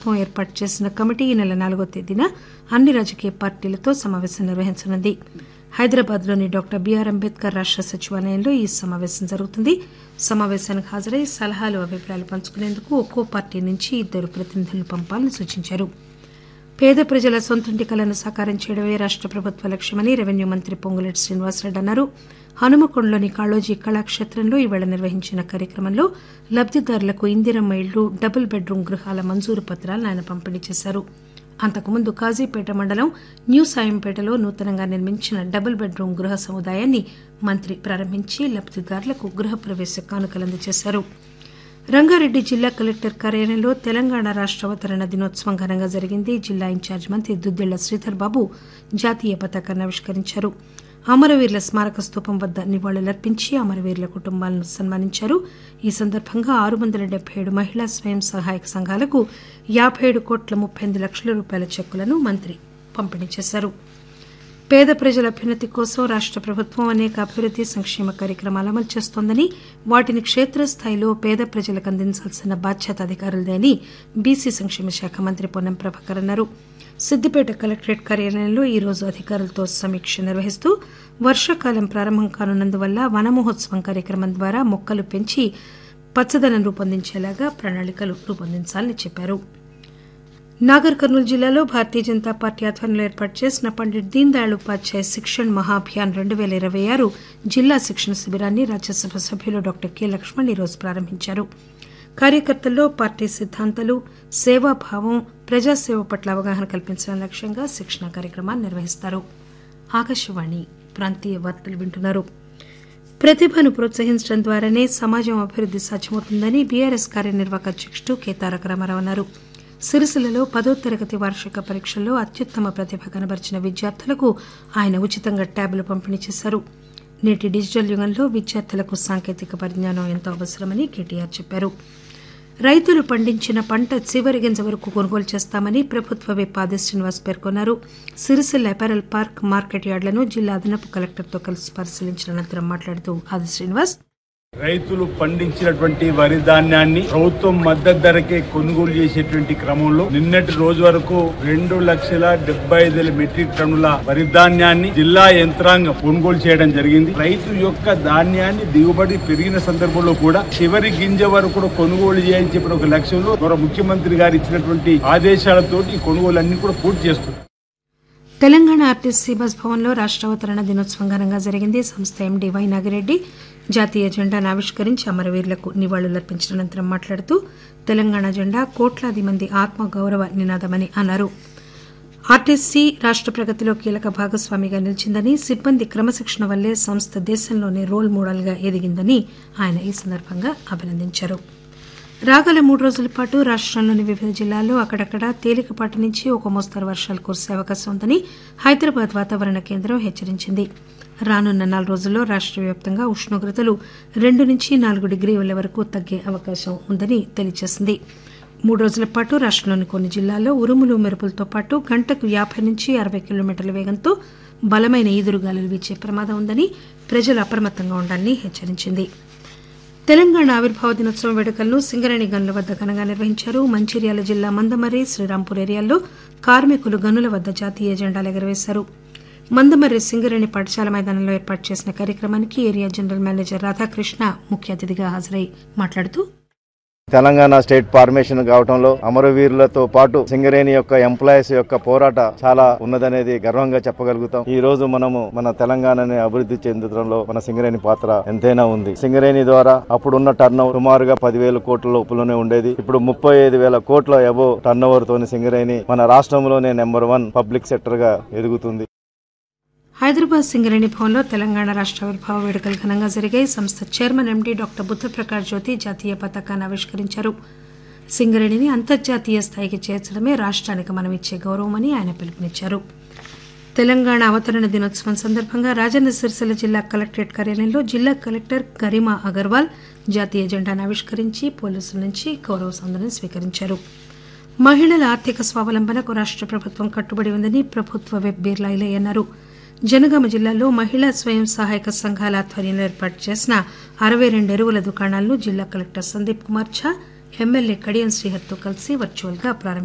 ప్రభుత్వం ఏర్పాటు చేసిన కమిటీ ఈ నెల నాలుగో తేదీన అన్ని రాజకీయ పార్టీలతో సమావేశం నిర్వహించనుంది హైదరాబాద్ లోని డాక్టర్ బీఆర్ అంబేద్కర్ రాష్ట సచివాలయంలో ఈ సమావేశం జరుగుతుంది సమావేశానికి హాజరై సలహాలు అభిప్రాయాలు పంచుకునేందుకు ఒక్కో పార్టీ నుంచి ఇద్దరు ప్రతినిధులను పంపాలని సూచించారు పేద ప్రజల సొంతింటి కలను సాకారం చేయడమే రాష్ట ప్రభుత్వ లక్ష్యమని రెవెన్యూ మంత్రి పొంగులేటి శ్రీనివాసరెడ్డి అన్నారు హనుమకొండలోని కాళోజీ కళాక్షేత్రంలో ఈవేళ నిర్వహించిన కార్యక్రమంలో లబ్దిదారులకు ఇందిరమ్మ ఇళ్లు డబుల్ బెడ్రూమ్ గృహాల మంజూరు పత్రాలను ఆయన పంపిణీ చేశారు అంతకుముందు కాజీపేట మండలం న్యూ సాయంపేటలో నూతనంగా నిర్మించిన డబుల్ బెడ్రూమ్ గృహ సముదాయాన్ని మంత్రి ప్రారంభించి లబ్దిదారులకు గృహప్రవేశ కానుకలు అందజేశారు రంగారెడ్డి జిల్లా కలెక్టర్ కార్యాలయంలో తెలంగాణ రాష్ట అవతరణ దినోత్సవం ఘనంగా జరిగింది జిల్లా ఇన్ఛార్జ్ మంత్రి దుద్దిళ్ల శ్రీధర్ బాబు జాతీయ పతాకాన్ని ఆవిష్కరించారు అమరవీరుల స్మారక స్తూపం వద్ద నివాళులర్పించి అమరవీరుల కుటుంబాలను సన్మానించారు ఈ సందర్భంగా ఆరు వందల డెబ్బై ఏడు మహిళా స్వయం సహాయక సంఘాలకు యాబై ఏడు కోట్ల ముప్పై ఎనిమిది లక్షల రూపాయల చెక్కులను మంత్రి పంపిణీ చేశారు పేద ప్రజల అభ్యున్నతి కోసం రాష్ట ప్రభుత్వం అనేక అభివృద్ది సంక్షేమ కార్యక్రమాలు అమలు చేస్తోందని వాటిని క్షేత్రస్థాయిలో పేద ప్రజలకు అందించాల్సిన బాధ్యత అధికారులదే అని బీసీ సంక్షేమ శాఖ మంత్రి పొన్నం ప్రభాకర్ అన్నారు సిద్దిపేట కలెక్టరేట్ కార్యాలయంలో ఈ రోజు అధికారులతో సమీక్ష నిర్వహిస్తూ వర్షాకాలం ప్రారంభం కానున్నందువల్ల వన మహోత్సవం కార్యక్రమం ద్వారా మొక్కలు పెంచి పచ్చదనం రూపొందించేలాగా ప్రణాళికలు రూపొందించాలని చెప్పారు నాగర్ కర్నూలు జిల్లాలో భారతీయ జనతా పార్టీ ఆధ్వర్యంలో ఏర్పాటు చేసిన పండిట్ దీన్ దయాళ్ ఉపాధ్యాయ శిక్షణ్ మహాభియాన్ రెండు పేల ఇరవై ఆరు జిల్లా శిక్షణ శిబిరాన్ని రాజ్యసభ సభ్యులు డాక్టర్ కె లక్ష్మణ్ ఈరోజు ప్రారంభించారు కార్యకర్తల్లో పార్టీ సిద్ధాంతాలు సేవాభావం ప్రజాసేవ పట్ల అవగాహన కల్పించడం లక్ష్యంగా శిక్షణ కార్యక్రమాన్ని నిర్వహిస్తారు ఆకాశవాణి ప్రాంతీయ వార్తలు వింటున్నారు ప్రతిభను ప్రోత్సహించడం ద్వారానే సమాజం అభివృద్ది సాధ్యమవుతుందని బీఆర్ఎస్ కార్యనిర్వాహక అధ్యకుడు కె తారక రామారావు అన్నారు సిరిసిల్లలో పదో తరగతి వార్షిక పరీక్షల్లో అత్యుత్తమ ప్రతిభ కనబరిచిన విద్యార్థులకు ఆయన ఉచితంగా ట్యాబ్లు పంపిణీ చేశారు నేటి డిజిటల్ యుగంలో విద్యార్థులకు సాంకేతిక పరిజ్ఞానం ఎంతో అవసరమని కేటీఆర్ చెప్పారు రైతులు పండించిన పంట చివరి గింజ వరకు కొనుగోలు చేస్తామని ప్రభుత్వ విప్ ఆది శ్రీనివాస్ పేర్కొన్నారు సిరిసిల్ల అపారల్ పార్క్ మార్కెట్ యార్డులను జిల్లా అదనపు కలెక్టర్తో కలిసి పరిశీలించిన అనంతరం మాట్లాడుతూ ఆది శ్రీనివాస్ రైతులు పండించినటువంటి వరి ధాన్యాన్ని ప్రభుత్వం మద్దతు ధరకే కొనుగోలు చేసేటువంటి క్రమంలో నిన్నటి రోజు వరకు రెండు లక్షల డెబ్బై ఐదు వేల మెట్రిక్ టన్నుల వరి ధాన్యాన్ని జిల్లా యంత్రాంగం కొనుగోలు చేయడం జరిగింది రైతు యొక్క ధాన్యాన్ని దిగుబడి పెరిగిన సందర్భంలో కూడా చివరి గింజ వరకు కూడా కొనుగోలు చేయని చెప్పిన ఒక లక్ష్యంలో గౌరవ ముఖ్యమంత్రి గారు ఇచ్చినటువంటి ఆదేశాలతోటి ఈ కొనుగోలు అన్ని కూడా పూర్తి చేస్తున్నారు తెలంగాణ ఆర్టీసీ బస్ భవన్లో రాష్ట అవతరణ దినోత్సవం ఘనంగా జరిగింది సంస్థ ఎండీ వై నాగిరెడ్డి జాతీయ జెండాను ఆవిష్కరించి అమరవీరులకు నివాళులర్పించిన అనంతరం మాట్లాడుతూ తెలంగాణ జెండా కోట్లాది మంది ఆత్మ గౌరవ నినాదమని అన్నారు ఆర్టీసీ రాష్ట ప్రగతిలో కీలక భాగస్వామిగా నిలిచిందని సిబ్బంది క్రమశిక్షణ వల్లే సంస్థ దేశంలోనే రోల్ మోడల్గా ఎదిగిందని ఆయన ఈ సందర్భంగా అభినందించారు రాగల మూడు రోజుల పాటు రాష్టంలోని వివిధ జిల్లాల్లో అక్కడక్కడ తేలికపాటి నుంచి ఒక మోస్తరు వర్షాలు కురిసే అవకాశం ఉందని హైదరాబాద్ వాతావరణ కేంద్రం హెచ్చరించింది రానున్న నాలుగు రోజుల్లో రాష్ట వ్యాప్తంగా ఉష్ణోగ్రతలు రెండు నుంచి నాలుగు డిగ్రీల వరకు తగ్గే అవకాశం ఉందని తెలియజేసింది మూడు రోజుల పాటు రాష్టంలోని కొన్ని జిల్లాల్లో ఉరుములు మెరుపులతో పాటు గంటకు యాభై నుంచి అరవై కిలోమీటర్ల వేగంతో బలమైన ఈదురుగాలులు వీచే ప్రమాదం ఉందని ప్రజలు అప్రమత్తంగా ఉండాలని హెచ్చరించింది తెలంగాణ ఆవిర్భావ దినోత్సవం వేడుకలను సింగరేణి గనుల వద్ద ఘనంగా నిర్వహించారు మంచిర్యాల జిల్లా మందమర్రి శ్రీరాంపూర్ ఏరియాల్లో కార్మికులు గనుల వద్ద జాతీయ జెండాలు ఎగరవేశారు మందమర్రి సింగరేణి పాఠశాల మైదానంలో ఏర్పాటు చేసిన కార్యక్రమానికి ఏరియా జనరల్ మేనేజర్ రాధాకృష్ణ ముఖ్య అతిథిగా హాజరై మాట్లాడుతూ తెలంగాణ స్టేట్ ఫార్మేషన్ కావటంలో అమరవీరులతో పాటు సింగరేణి యొక్క ఎంప్లాయీస్ యొక్క పోరాట చాలా ఉన్నదనేది గర్వంగా చెప్పగలుగుతాం ఈ రోజు మనము మన తెలంగాణని అభివృద్ధి చెందడంలో మన సింగరేణి పాత్ర ఎంతైనా ఉంది సింగరేణి ద్వారా అప్పుడున్న టర్న్ సుమారుగా పదివేల కోట్ల లోపులోనే ఉండేది ఇప్పుడు ముప్పై ఐదు వేల కోట్ల ఎబో టర్న్ ఓవర్ తోని సింగరేణి మన రాష్ట్రంలోనే నెంబర్ వన్ పబ్లిక్ సెక్టర్ గా ఎదుగుతుంది హైదరాబాద్ సింగరేణి భవన్లో తెలంగాణ రాష్ట ఆవిర్భావ వేడుకలు ఘనంగా జరిగాయి సంస్థ chairman MD doctor Buddhaprakash Jyothi జాతీయ పతాకాన్ని ఆవిష్కరించారు సింగరేణిని అంతర్జాతీయ స్థాయికి చేర్చడమే రాష్ట్రానికి మనం ఇచ్చే గౌరవమని ఆయన పిలుపునిచ్చారు తెలంగాణ అవతరణ దినోత్సవం సందర్భంగా రాజన్న సిరిసిల్ల జిల్లా కలెక్టరేట్ కార్యాలయంలో జిల్లా కలెక్టర్ గరిమా అగర్వాల్ జాతీయ జెండాను ఆవిష్కరించి పోలీసుల నుంచి గౌరవ సందనం స్వీకరించారు మహిళల ఆర్థిక స్వావలంబనకు రాష్ట ప్రభుత్వం కట్టుబడి ఉందని ప్రభుత్వ వెబ్ బీర్లా ఇలయ్య అన్నారు జనగామ జిల్లాలో మహిళా స్వయం సహాయక సంఘాల ఆధ్వర్యంలో ఏర్పాటు చేసిన అరవై రెండు ఎరువుల దుకాణాలను జిల్లా కలెక్టర్ సందీప్ కుమార్ ఝా ఎమ్మెల్యే కడియం శ్రీహర్తో కలిసి వర్చువల్ గా ప్రారంభించారు